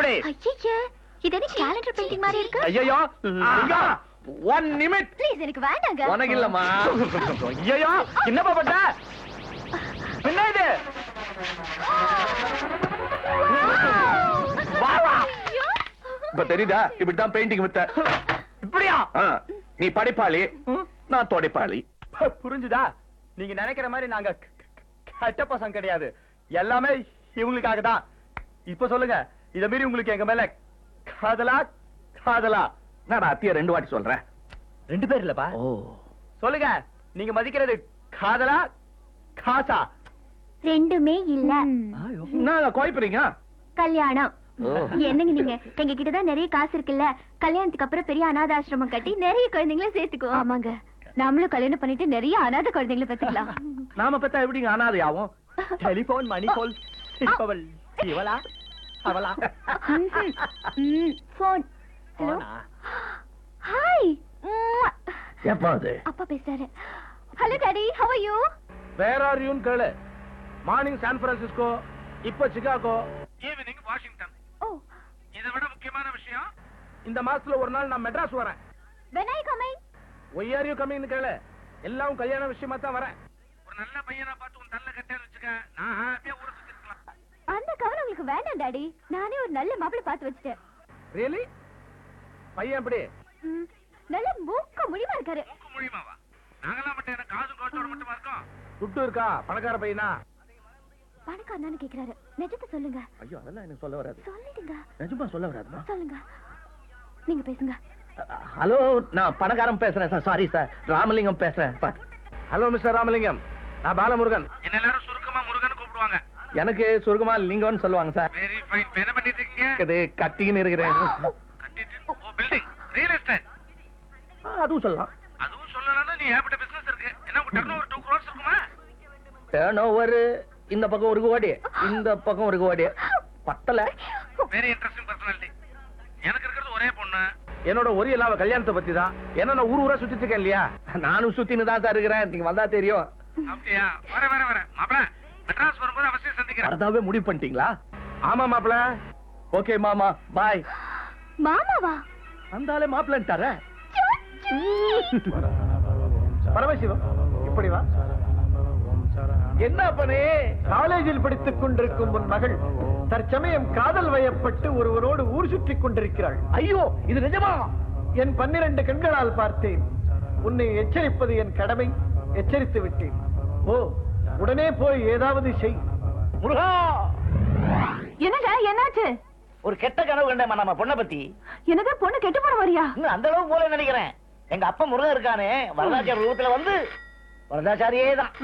எப்படி ஐயே இது என்ன கேலண்டர் பெயிண்டிங் மாதிரி இருக்கு ஐயோ ஒன் நிமிட் ப்ளீஸ் எனக்கு வேண்டாங்க உனக்கு இல்லம்மா ஐயோ என்னப்பா பட்ட என்ன இது வா, வா. ஐயோ. இப்ப தெரியுதா இப்படிதான் பெயிண்டிங் வித்த இப்படியா நீ படிப்பாளி நான் தொடைப்பாளி புரிஞ்சுதா நீங்க நினைக்கிற மாதிரி நாங்க க- க- கெட்ட பசங்க கிடையாது எல்லாமே இவங்களுக்காக தான் இப்ப சொல்லுங்க இத மீறி உங்களுக்கு எங்க மேல காதலா காதலா நான் அத்திய ரெண்டு வாட்டி சொல்றேன் ரெண்டு பேர் இல்லப்பா ஓ சொல்லுங்க நீங்க மதிக்கிறது காதலா காசா ரெண்டுமே இல்ல நான் குழப்பறீங்க கல்யாணம் ஓ. என்னங்க நீங்க எங்க கிட்ட தான் நிறைய காசு இருக்குல்ல கல்யாணத்துக்கு அப்புறம் பெரிய அனாதாசிரமம் கட்டி நிறைய குழந்தைங்கள சேர்த்துக்குவோம் ஆமாங்க நாமளும் கல்யாணம் பண்ணிட்டு நிறைய அனாதை குழந்தைங்கள பெத்துக்கலாம் நாம பத்தா எப்படிங்க அனாதை ஆகும் டெலிபோன் மணி கால் இப்பவள் இவளா அவளா போன் ஹலோ ஹாய் எப்ப அது அப்பா பேசுறாரு hello daddy how are you where are you கேளு மார்னிங் சான் பிரான்சிஸ்கோ இப்ப சிகாகோ ஈவினிங் வாஷிங்டன் ஓ இதை விட முக்கியமான விஷயம் இந்த மாசத்துல ஒரு நாள் நான் மெட்ராஸ் வரேன் when are you coming why are you coming கேளு எல்லாம் கல்யாண விஷயமா தான் வரேன் ஒரு நல்ல பையனா பார்த்து உன் தள்ள கட்டேன்னு வச்சுக்க நான் ஹாப்பியா ஊரை சுத்தி இருக்கலாம் அந்த கவலை உங்களுக்கு வேண்டாம் டாடி நானே ஒரு நல்ல மாப்பிள்ளை பார்த்து வச்சுட்டேன் ரியலி பையன் எப்படி ம், நல்ல மூக்க முடிவா இருக்காரு முடியுமாவா நாங்கெல்லாம் மட்டும் என்ன காதும் கோட்டோட மட்டுமா இருக்கோம் துட்டு இருக்கா பணக்கார பையனா பணக்காரனான்னு கேக்குறாரு நிஜத்தை சொல்லுங்க ஐயோ அதெல்லாம் எனக்கு சொல்ல வராது சொல்லிடுங்க நிஜமா சொல்ல வராதுமா சொல்லுங்க நீங்க பேசுங்க ஹலோ நான் பணக்காரன் பேசுறேன் சார் சாரி சார் ராமலிங்கம் பேசுறேன் ஹலோ மிஸ்டர் ராமலிங்கம் நான் பாலமுருகன் என்ன எல்லாரும் சுருக்கமா முருகன் கூப்பிடுவாங்க எனக்கு சுருக்கமா லிங்கம்னு சொல்லுவாங்க சார் வெரி ஃபைன் என்ன பண்ணிட்டு இருக்கீங்க இது கட்டின்னு இருக்கிறேன் கட்டிட்டு ஓ பில்டிங் ரியல் எஸ்டேட் அதுவும் சொல்லலாம் அதுவும் சொல்லலாம்னா நீ ஏகப்பட்ட பிசினஸ் இருக்கு என்ன உங்க டர்ன் ஓவர் 2 crores இருக்குமா டர்ன் ஓவர் இந்த பக்கம் ஒரு கோடி இந்த பக்கம் ஒரு கோடி பத்தல வெரி இன்ட்ரஸ்டிங் பர்சனாலிட்டி எனக்கு இருக்கிறது ஒரே பொண்ணு என்னோட ஒரு இல்லாம கல்யாணத்தை பத்தி தான் என்ன நான் ஊர் ஊரா சுத்திட்டு இருக்கேன் இல்லையா நானும் சுத்தின்னு தான் சார் இருக்கிறேன் நீங்க வந்தா தெரியும் அப்படியா வர வர வர மாப்ள மெட்ராஸ் வரும்போது அவசியம் சந்திக்கிறேன் அதாவே முடிவு பண்ணிட்டீங்களா ஆமா மாப்ள ஓகே மாமா பாய் மாமாவா அந்தாலே மாப்பிள்ளன்ட்டார பரமசிவம் இப்படி வா என்ன பண்ணே காலேஜில் படித்துக் கொண்டிருக்கும் உன் மகள் தற்சமயம் காதல் வயப்பட்டு ஒருவரோடு ஊர் சுற்றிக் கொண்டிருக்கிறாள் ஐயோ இது நிஜமா என் பன்னிரண்டு கண்களால் பார்த்தேன் உன்னை எச்சரிப்பது என் கடமை எச்சரித்து விட்டேன் ஓ உடனே போய் ஏதாவது செய் முருகா என்னங்க என்னாச்சு ஒரு கெட்ட கனவு கண்டேன் நம்ம பொண்ணை பத்தி என்னது பொண்ணு கெட்டு போற வரியா இன்னும் அந்த அளவுக்கு போல நினைக்கிறேன் எங்க அப்பா முருகன் இருக்கானே வரதாச்சாரி ரூபத்துல வந்து வரதாச்சாரியே தான்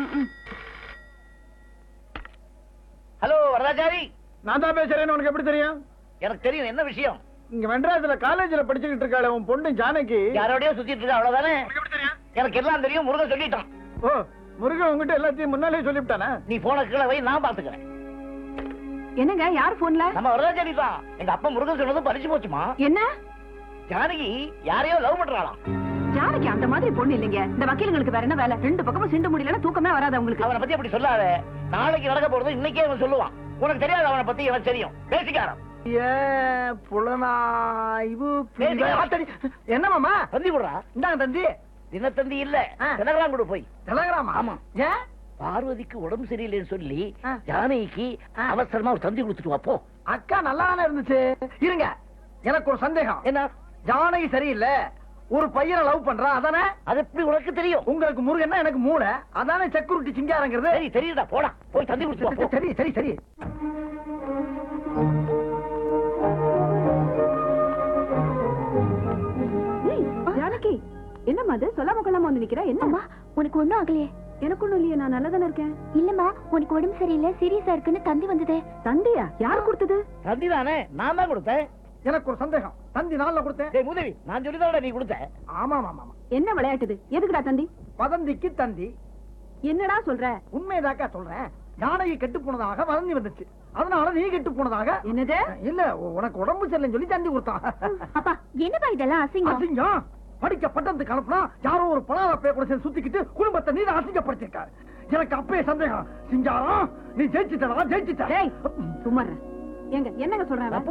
ஹலோ வரதாச்சாரி நான் தான் பேசுறேன்னு உனக்கு எப்படி தெரியும் எனக்கு தெரியும் என்ன விஷயம் இங்க மெட்ராஸ்ல காலேஜ்ல படிச்சுக்கிட்டு இருக்காளே உன் பொண்ணு ஜானகி யாரோடய சுத்திட்டு இருக்கா அவ்வளவுதானே எனக்கு எல்லாம் தெரியும் முருகன் சொல்லிட்டான் ஓ முருகன் உங்ககிட்ட எல்லாத்தையும் முன்னாலே சொல்லிவிட்டானா நீ போன கீழே வை நான் பாத்துக்கிறேன் என்னங்க யார் போன்ல நம்ம வரதாச்சாரி தான் எங்க அப்பா முருகன் சொன்னதும் பறிச்சு போச்சுமா என்ன ஜானகி யாரையோ லவ் பண்றாளாம் ஜானகி அந்த மாதிரி பொண்ணு இல்லைங்க இந்த வக்கீலுங்களுக்கு வேற என்ன வேலை ரெண்டு பக்கமும் சிண்டு முடியலன்னா தூக்கமே வராது உங்களுக்கு அவனை பத்தி அப்படி சொல்லாத நாளைக்கு நடக்க போறது இன்னைக்கே அவன் சொல்லுவான் உனக்கு தெரியாது அவனை பத்தி எனக்கு தெரியும் பேசிக்காரன் ஏ புலனாய்வு ஏய், ஆத்தடி. என்ன மாமா தந்தி விடுறா இந்தாங்க தந்தி தினத்தந்தி இல்ல ஆ. தினகராம் கொடு போய் டெலகிராமா ஆமா. ஏன் பார்வதிக்கு உடம்பு சரியில்லைன்னு சொல்லி ஆ. ஜானகிக்கு ஆ. அவசரமா ஒரு தந்தி கொடுத்துட்டு வா போ அக்கா நல்லா தானே இருந்துச்சு இருங்க எனக்கு ஒரு சந்தேகம் என்ன ஜானகி சரியில்லை ஒரு பையனை லவ் பண்றா அதானே அது எப்படி உனக்கு தெரியும் உங்களுக்கு முருகன்னா எனக்கு மூளை அதானே செக்யூரிட்டி சிங்காரங்கிறது சரி தெரியுதா போடா போய் தந்தி கொடுத்துட்டு வா போ. சரி சரி சரி ஏய், ஜானகி என்னம்மா அது சொல்லாம கொள்ளாம வந்து நிக்கிற என்ன அம்மா உனக்கு ஒண்ணும் ஆகலையே எனக்கு ஒண்ணும் இல்லையே நான் நல்லா இருக்கேன் இல்லம்மா உனக்கு உடம்பு சரியில்லை சீரியஸா இருக்குன்னு தந்தி வந்ததே தந்தியா யார் கொடுத்தது தந்தி தானே நான் தான் கொடுத்தேன் எனக்கு ஒரு சந்தேகம் தந்தி நாள்ல கொடுத்தேன் டேய் உதவி நான் சொல்லிதான் நீ கொடுத்த ஆமா ஆமா ஆமா என்ன விளையாட்டுது எதுக்குடா தந்தி வதந்திக்கு தந்தி என்னடா சொல்ற உண்மைதாக்கா சொல்றேன் ஜானகி கெட்டு போனதாக வதந்தி வந்துச்சு அதனால நீ கெட்டு போனதாக என்னது இல்ல உ- உனக்கு உடம்பு சரியில்லைன்னு சொல்லி தந்தி கொடுத்தான் அப்பா என்னப்பா இதெல்லாம் அசிங்கம் அசிங்கம் படிக்க பட்டத்துக்கு அனுப்புனா யாரோ ஒரு பணாத பே கூட சேர்ந்து சுத்திக்கிட்டு குடும்பத்தை நீ தான் அசிங்கப்படுத்திருக்காரு எனக்கு அப்பயே சந்தேகம் சிங்காரம் நீ ஜெயிச்சுட்டா ஜெயிச்சுட்ட டேய் சும்மா இரு. ஏங்க என்னங்க சொல்றேன் அவன்?